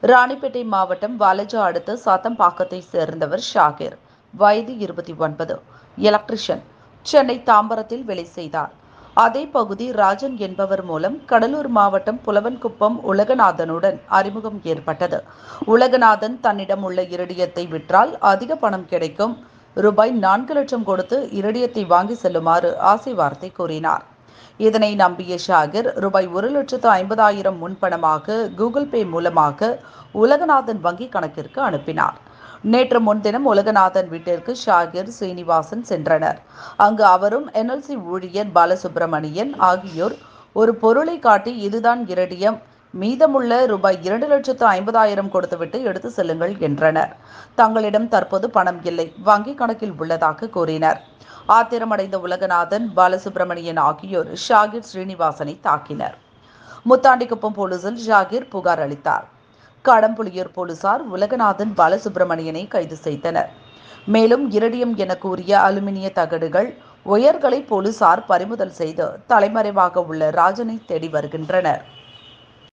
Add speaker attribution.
Speaker 1: ராணிப்பேட்டை மாவட்டம் வாலஜா அடுத்த சாத்தம்பாக்கத்தை சேர்ந்தவர் ஷாகிர் வயது இருபத்தி ஒன்பது எலக்ட்ரிஷியன் சென்னை தாம்பரத்தில் வேலை செய்தார் அதே பகுதி ராஜன் என்பவர் மூலம் கடலூர் மாவட்டம் புலவன்குப்பம் உலகநாதனுடன் அறிமுகம் ஏற்பட்டது உலகநாதன் தன்னிடம் உள்ள இரடியத்தை விற்றால் அதிக பணம் கிடைக்கும் ரூபாய் நான்கு லட்சம் கொடுத்து இரடியத்தை வாங்கி செல்லுமாறு ஆசை வார்த்தை கூறினார் இதனை நம்பிய ஷாகிர் ரூபாய் ஒரு லட்சத்து ஐம்பதாயிரம் முன்பணமாக கூகுள் பே மூலமாக உலகநாதன் வங்கி கணக்கிற்கு அனுப்பினார் நேற்று முன்தினம் உலகநாதன் வீட்டிற்கு ஷாகிர் சீனிவாசன் சென்றனர் அங்கு அவரும் என்எல்சி ஊழியர் பாலசுப்பிரமணியன் ஆகியோர் ஒரு பொருளை காட்டி இதுதான் இரடியம் மீதமுள்ள ரூபாய் இரண்டு லட்சத்து ஐம்பதாயிரம் கொடுத்துவிட்டு எடுத்து செல்லுங்கள் என்றனர் தங்களிடம் தற்போது பணம் இல்லை வங்கி கணக்கில் உள்ளதாக கூறினர் ஆத்திரமடைந்த உலகநாதன் பாலசுப்பிரமணியன் ஆகியோர் ஷாகிர் ஸ்ரீனிவாசனை தாக்கினர் முத்தாண்டிக்குப்பம் போலீசில் ஷாகிர் புகார் அளித்தார் கடம்புலியூர் போலீசார் உலகநாதன் பாலசுப்பிரமணியனை கைது செய்தனர் மேலும் இரடியம் என கூறிய அலுமினிய தகடுகள் ஒயர்களை போலீசார் பறிமுதல் செய்து தலைமறைவாக உள்ள ராஜனை தேடி வருகின்றனர்